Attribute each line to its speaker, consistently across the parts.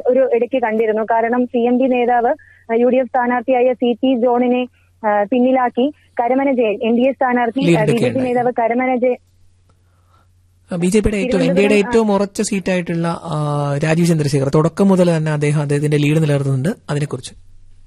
Speaker 1: ഒരു ഇടയ്ക്ക് കണ്ടിരുന്നു കാരണം സി എം ഡി നേതാവ് യു ഡി എഫ് സ്ഥാനാർത്ഥിയായ സി പി ജോണിനെ ആ, പിന്നിലാക്കി Karamana Jayan N D A സ്ഥാനാർത്ഥി
Speaker 2: ലീഡ്
Speaker 1: ബി ജെ പി
Speaker 2: എടുക്കുകയുണ്ടായി.
Speaker 1: നേതാവ് കരമന ജയൻ
Speaker 2: ബി ജെ പിയുടെ ഏറ്റവും എൻ ഡിയുടെ ഏറ്റവും ഉറച്ച സീറ്റായിട്ടുള്ള ആ, രാജീവ് ചന്ദ്രശേഖർ തുടക്കം മുതൽ തന്നെ അദ്ദേഹം അദ്ദേഹത്തിന്റെ ലീഡ് നിലനിർത്തുന്നുണ്ട് അതിനെക്കുറിച്ച്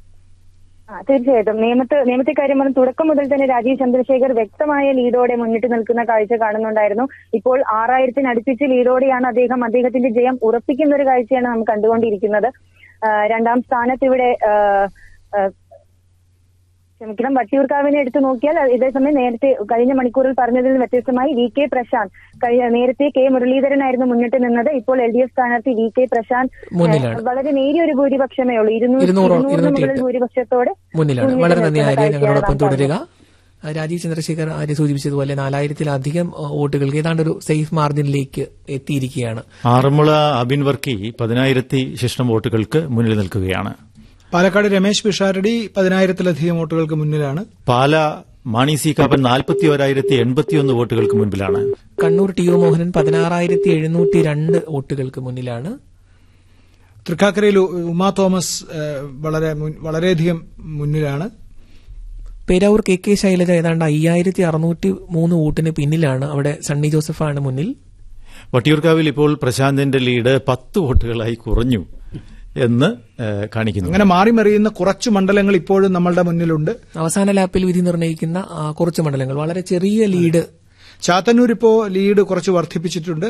Speaker 1: ആ, തീർച്ചയായിട്ടും നിയമത്ത് നിയമത്തെ കാര്യം പറഞ്ഞ തുടക്കം മുതൽ തന്നെ രാജീവ് ചന്ദ്രശേഖർ വ്യക്തമായ ലീഡോടെ മുന്നിട്ട് നിൽക്കുന്ന കാഴ്ച കാണുന്നുണ്ടായിരുന്നു ഇപ്പോൾ ആറായിരത്തിന് അടുപ്പിച്ച് ലീഡോടെയാണ് അദ്ദേഹം അദ്ദേഹത്തിന്റെ ജയം ഉറപ്പിക്കുന്ന ഒരു കാഴ്ചയാണ് നാം കണ്ടുകൊണ്ടിരിക്കുന്നത് ആ, രണ്ടാം സ്ഥാനത്ത് ഇവിടെ ആ, ആ, ക്ഷമിക്കണം വട്ടിയൂർക്കാവിനെ എടുത്തു നോക്കിയാൽ ഇതേസമയം നേരത്തെ കഴിഞ്ഞ മണിക്കൂറിൽ പറഞ്ഞതിൽ നിന്ന് വ്യത്യസ്തമായി വി കെ പ്രശാന്ത് കഴി- നേരത്തെ കെ മുരളീധരനായിരുന്നു മുന്നിട്ട് നിന്നത് ഇപ്പോൾ എൽ ഡി എഫ് സ്ഥാനാർത്ഥി വി കെ പ്രശാന്ത്
Speaker 2: മുന്നിലാണ്.
Speaker 1: ആ, വളരെ നേരിയ ഒരു ഭൂരിപക്ഷമേ ഉള്ളൂ ഇരുന്നൂറ്
Speaker 2: ഇരുന്നൂറോ,
Speaker 1: ഇരുന്നൂറിന്
Speaker 2: ഇരുന്നൂറ്റി
Speaker 1: മുകളിൽ
Speaker 2: എട്ട്.
Speaker 1: ഭൂരിപക്ഷത്തോടെ
Speaker 2: മുന്നിലാണ്
Speaker 1: മുന്നിട്ട്
Speaker 2: വളരെ നന്ദി
Speaker 1: നിൽക്കുന്ന
Speaker 2: ആര്യ
Speaker 1: കാഴ്ചയാണ്
Speaker 2: ഞങ്ങളോടൊപ്പം
Speaker 1: നാം
Speaker 2: തുടരുക ആ, രാജീവ് ചന്ദ്രശേഖർ ആര്യ സൂചിപ്പിച്ചതുപോലെ നാലായിരത്തിലധികം ആ, വോട്ടുകൾക്ക് ഏതാണ്ട് ഒരു സേഫ് മാർജിനിലേക്ക് എത്തിയിരിക്കുകയാണ്
Speaker 3: ആറന്മുള അബിൻ വർക്കി പതിനായിരത്തി ശിഷ്ടം വോട്ടുകൾക്ക് മുന്നിൽ നിൽക്കുകയാണ്
Speaker 4: പാലക്കാട് രമേശ് പിഷാരടി പതിനായിരത്തിലധികം വോട്ടുകൾക്ക് മുന്നിലാണ്
Speaker 3: പാല മാണി സി കാപ്പൻ നാൽപ്പത്തി ഒരായിരത്തി എൺപത്തിയൊന്ന് വോട്ടുകൾക്ക് മുൻപിലാണ്
Speaker 2: കണ്ണൂർ ടി ഒ മോഹനൻ പതിനാറായിരത്തി എഴുന്നൂറ്റി രണ്ട് വോട്ടുകൾക്ക് മുന്നിലാണ്
Speaker 4: തൃക്കാക്കരയിൽ ഉ- ഉമാ തോമസ് ഏഹ്, വളരെ മുൻ- വളരെയധികം മുന്നിലാണ്
Speaker 2: പേരാവൂർ കെ കെ ശൈലജ ഏതാണ്ട് അയ്യായിരത്തി അറുന്നൂറ്റി മൂന്ന് വോട്ടിന് പിന്നിലാണ് അവിടെ സണ്ണി ജോസഫാണ് മുന്നിൽ
Speaker 3: വട്ടിയൂർക്കാവിൽ ഇപ്പോൾ പ്രശാന്തിന്റെ ലീഡ് പത്ത് വോട്ടുകളായി കുറഞ്ഞു എന്ന് ഏഹ്, കാണിക്കുന്നു
Speaker 4: അങ്ങനെ മാറി മറിയുന്ന കുറച്ച് മണ്ഡലങ്ങൾ ഇപ്പോഴും നമ്മളുടെ മുന്നിലുണ്ട്
Speaker 2: അവസാന ലാപ്പിൽ വിധി നിർണ്ണയിക്കുന്ന ആ, കുറച്ച് മണ്ഡലങ്ങൾ വളരെ ചെറിയ ലീഡ്
Speaker 4: ചാത്തന്നൂർ ഇപ്പോ ലീഡ് കുറച്ച് വർദ്ധിപ്പിച്ചിട്ടുണ്ട്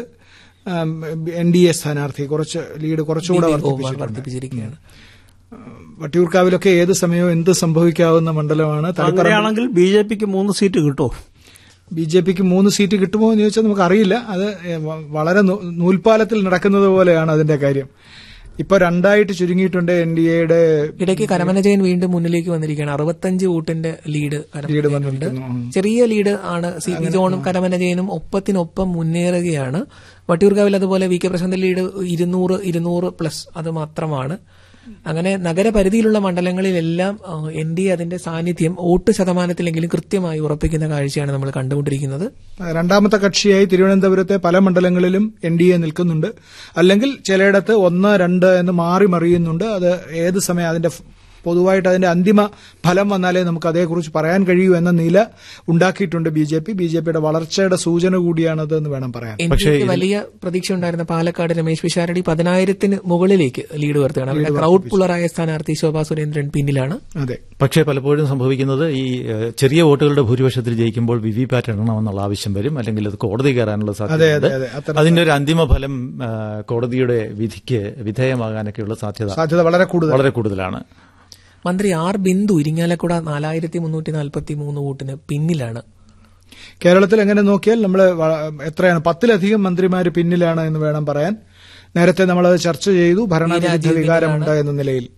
Speaker 4: എൻ ഡി എ സ്ഥാനാർത്ഥി കുറച്ച് ലീഡ് കുറച്ചുകൂടെ വർദ്ധിപ്പിച്ചിട്ടുണ്ട്
Speaker 2: വർദ്ധിപ്പിച്ചിരിക്കുകയാണ്
Speaker 4: വട്ടിയൂർക്കാവിലൊക്കെ ഏത് സമയവും എന്ത് സംഭവിക്കാവുന്ന മണ്ഡലമാണ് തളിപ്പറമ്പ്
Speaker 5: അങ്ങനെയാണെങ്കിൽ ബി ജെ പിക്ക് മൂന്ന് സീറ്റ് കിട്ടുമോ
Speaker 4: ബി ജെ പിക്ക് മൂന്ന് സീറ്റ് കിട്ടുമോ എന്ന് ചോദിച്ചാൽ നമുക്ക് അറിയില്ല അത് ഏഹ്, വ- വളരെ നൂ- നൂൽപ്പാലത്തിൽ നടക്കുന്നത് പോലെയാണ് അതിന്റെ കാര്യം ഇപ്പൊ രണ്ടായിട്ട് ചുരുങ്ങിയിട്ടുണ്ട് എൻ ഡി എയുടെ
Speaker 2: ഇടയ്ക്ക് കരമനജയൻ വീണ്ടും മുന്നിലേക്ക് വന്നിരിക്കുകയാണ് അറുപത്തഞ്ച് വോട്ടിന്റെ ലീഡ്
Speaker 4: ലീഡ്
Speaker 2: കരമനജയനുണ്ട്
Speaker 4: വന്നിരിക്കുന്നു
Speaker 2: ചെറിയ ലീഡ് ആണ് സി പി ജോണും കരമനജയനും ഒപ്പത്തിനൊപ്പം മുന്നേറുകയാണ് വട്ടിയൂർക്കാവിൽ അതുപോലെ വി കെ പ്രശാന്ത് ലീഡ് ഇരുന്നൂറ് ഇരുന്നൂറ് പ്ലസ് അത് മാത്രമാണ് അങ്ങനെ നഗരപരിധിയിലുള്ള മണ്ഡലങ്ങളിലെല്ലാം എൻ ഡി എ അതിന്റെ സാന്നിധ്യം വോട്ട് ശതമാനത്തിലെങ്കിലും കൃത്യമായി ഉറപ്പിക്കുന്ന കാഴ്ചയാണ് നമ്മൾ കണ്ടുകൊണ്ടിരിക്കുന്നത്
Speaker 4: രണ്ടാമത്തെ കക്ഷിയായി തിരുവനന്തപുരത്തെ പല മണ്ഡലങ്ങളിലും എൻ ഡി എ നിൽക്കുന്നുണ്ട് അല്ലെങ്കിൽ ചിലയിടത്ത് ഒന്ന് രണ്ട് എന്ന് മാറി മറിയുന്നുണ്ട് അത് ഏത് സമയം അതിന്റെ ഫ്- പൊതുവായിട്ട് അതിന്റെ അന്തിമ ഫലം വന്നാലേ നമുക്ക് അതേക്കുറിച്ച് പറയാൻ കഴിയൂ എന്ന നില ഉണ്ടാക്കിയിട്ടുണ്ട് B J P B J പിയുടെ വളർച്ചയുടെ സൂചന കൂടിയാണത് എന്ന് വേണം പറയാൻ
Speaker 2: എൻ ഡി എക്ക് വലിയ പ്രതീക്ഷ ഉണ്ടായിരുന്ന പാലക്കാട് രമേശ് പിഷാരടി പതിനായിരത്തിന് മുകളിലേക്ക് ലീഡ് ഉയർത്തുകയാണ് അവിടെ ക്രൗഡ് പുള്ളറായ സ്ഥാനാർത്ഥി ശോഭാ സുരേന്ദ്രൻ പിന്നിലാണ്
Speaker 4: അതെ
Speaker 3: പക്ഷേ പലപ്പോഴും സംഭവിക്കുന്നത് ഈ ഏഹ്, ചെറിയ വോട്ടുകളുടെ ഭൂരിപക്ഷത്തിൽ ജയിക്കുമ്പോൾ വി വി പാറ്റ് എണ്ണണമെന്നുള്ള ആവശ്യം വരും അല്ലെങ്കിൽ അത് കോടതി കയറാനുള്ള
Speaker 4: അതെ,
Speaker 3: സാധ്യതയുണ്ട്
Speaker 4: അതെ, അത്തരം-
Speaker 3: അതിന്റെ ഒരു അന്തിമ ഫലം ആ, കോടതിയുടെ വിധിക്ക് വിധേയമാകാനൊക്കെയുള്ള സാധ്യത
Speaker 4: സാധ്യത വളരെ കൂടുതൽ
Speaker 3: വളരെ കൂടുതലാണ്
Speaker 2: മന്ത്രി ആർ ബിന്ദു ഇരിങ്ങാലക്കുട നാലായിരത്തി മുന്നൂറ്റി നാൽപ്പത്തി മൂന്ന് വോട്ടിന് പിന്നിലാണ്
Speaker 4: കേരളത്തിൽ എങ്ങനെ നോക്കിയാൽ നമ്മൾ എത്രയാണ് പത്തിലധികം മന്ത്രിമാര് പിന്നിലാണ് എന്ന് വേണം പറയാൻ നേരത്തെ നമ്മളത് ചർച്ച ചെയ്തു ഭരണവിരുദ്ധ
Speaker 2: രാജീവ്
Speaker 4: വികാരമുണ്ട് എന്ന നിലയിൽ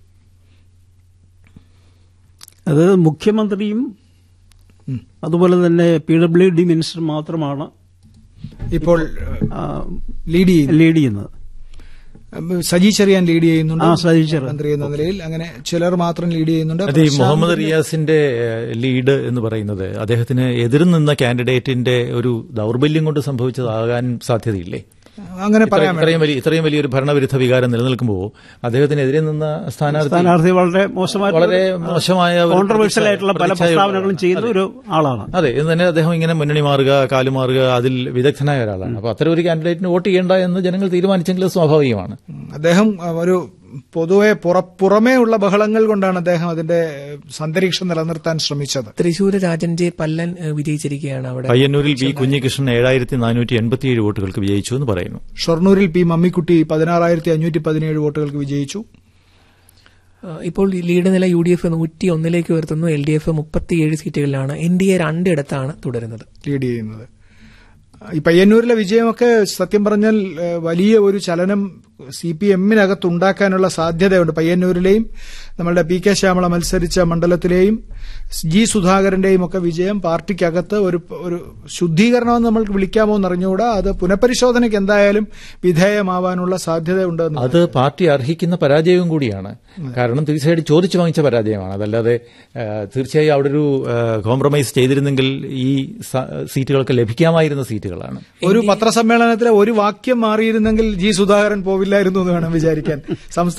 Speaker 5: അത് മുഖ്യമന്ത്രിയും അതുപോലെ തന്നെ പി ഡബ്ല്യു ഡി മിനിസ്റ്റർ മാത്രമാണ്
Speaker 4: ഇപ്പോൾ
Speaker 5: ആ,
Speaker 4: ലീഡ് ചെയ്യുന്നു
Speaker 5: ലീഡ് ചെയ്യുന്നത്
Speaker 4: സജി ചെറിയാൻ ലീഡ് ചെയ്യുന്നുണ്ട്
Speaker 5: ആ, സജി ചെറിയാൻ.
Speaker 4: മന്ത്രി എന്ന നിലയിൽ അങ്ങനെ ചിലർ മാത്രം ലീഡ് ചെയ്യുന്നുണ്ട്
Speaker 3: അത് ഈ മുഹമ്മദ് റിയാസിന്റെ ഏഹ്, ലീഡ് എന്ന് പറയുന്നത് അദ്ദേഹത്തിന് എതിർ നിന്ന കാൻഡിഡേറ്റിന്റെ ഒരു ദൗർബല്യം കൊണ്ട് സംഭവിച്ചതാകാൻ സാധ്യതയില്ലേ
Speaker 4: അങ്ങനെ
Speaker 3: ഇത്ര-
Speaker 4: പറയാൻ
Speaker 3: ഇത്രയും വലിയ ഇത്രയും വലിയൊരു ഭരണവിരുദ്ധ വികാരം നിലനിൽക്കുമ്പോൾ അദ്ദേഹത്തിനെതിരെ നിന്ന സ്ഥാനാർത്ഥി
Speaker 5: സ്ഥാനാർത്ഥി വളരെ മോശമായ
Speaker 3: വളരെ മോശമായ ഒരു
Speaker 5: കോൺട്രവേഴ്ഷ്യൽ ആയിട്ടുള്ള പല
Speaker 3: പ്രതിച്ഛായ-
Speaker 5: പ്രസ്താവനകളും ചെയ്യുന്ന ഒരു ആളാണ്
Speaker 3: അതെ എന്ന് തന്നെ അദ്ദേഹം ഇങ്ങനെ മുന്നണി മാറുക കാലുമാറുക അതിൽ വിദഗ്ധനായ ഒരാളാണ് അപ്പൊ അത്തരം ഒരു കാൻഡിഡേറ്റിന് വോട്ട് ചെയ്യേണ്ട എന്ന് ജനങ്ങൾ തീരുമാനിച്ചെങ്കിൽ അത് സ്വാഭാവികമാണ്
Speaker 4: അദ്ദേഹം അഹ്, ഒരു പൊതുവെ പുറ- പുറമേ ഉള്ള ബഹളങ്ങൾ കൊണ്ടാണ് അദ്ദേഹം അതിന്റെ അന്തരീക്ഷം നിലനിർത്താൻ ശ്രമിച്ചത്
Speaker 2: തൃശൂര് രാജൻ ജെ പല്ലൻ ഏഹ്, വിജയിച്ചിരിക്കുകയാണ് അവിടെ
Speaker 3: പയ്യന്നൂരിൽ ബി കുഞ്ഞികൃഷ്ണൻ ഏഴായിരത്തി നാനൂറ്റി എൺപത്തിയേഴ് വോട്ടുകൾക്ക് വിജയിച്ചു എന്ന് പറയുന്നു
Speaker 4: ഷൊർണൂരിൽ പി മമ്മിക്കുട്ടി പതിനാറായിരത്തി അഞ്ഞൂറ്റി പതിനേഴ് വോട്ടുകൾക്ക് വിജയിച്ചു
Speaker 2: ഏഹ്, ഇപ്പോൾ ലീഡ് നില യു ഡി എഫ് നൂറ്റി ഒന്നിലേക്ക് ഉയർത്തുന്നു എൽ ഡി എഫ് മുപ്പത്തിയേഴ് സീറ്റുകളിലാണ് എൻ ഡി എ രണ്ടിടത്താണ് തുടരുന്നത്
Speaker 4: ലീഡ് ചെയ്യുന്നത് ഈ പയ്യന്നൂരിലെ വിജയമൊക്കെ സത്യം പറഞ്ഞാൽ ഏഹ്, വലിയ ഒരു ചലനം സി പി എമ്മിനകത്ത് ഉണ്ടാക്കാനുള്ള സാധ്യതയുണ്ട് പയ്യന്നൂരിലെയും നമ്മളുടെ പി കെ ശ്യാമള മത്സരിച്ച മണ്ഡലത്തിലെയും ജി സുധാകരന്റെയും ഒക്കെ വിജയം പാർട്ടിക്കകത്ത് ഒരു ഒരു ശുദ്ധീകരണമെന്ന് നമ്മൾക്ക് വിളിക്കാമോ എന്നറിഞ്ഞുകൂടാ അത് പുനഃപരിശോധനയ്ക്ക് എന്തായാലും വിധേയമാവാനുള്ള സാധ്യതയുണ്ട് എന്ന്
Speaker 3: അത് പാർട്ടി അർഹിക്കുന്ന പരാജയവും കൂടിയാണ് കാരണം തീർച്ചയായിട്ടും ചോദിച്ചു വാങ്ങിച്ച പരാജയമാണ് അതല്ലാതെ ആ, തീർച്ചയായും അവിടെ ഒരു കോംപ്രമൈസ് ചെയ്തിരുന്നെങ്കിൽ ഈ സ- സീറ്റുകൾക്ക് ലഭിക്കാമായിരുന്ന സീറ്റുകളാണ്
Speaker 4: ഒരു പത്രസമ്മേളനത്തിലെ ഒരു വാക്യം മാറിയിരുന്നെങ്കിൽ ജി സുധാകരൻ പോവില്ലായിരുന്നു എന്ന് വേണം വിചാരിക്കാൻ സംസ്ഥാന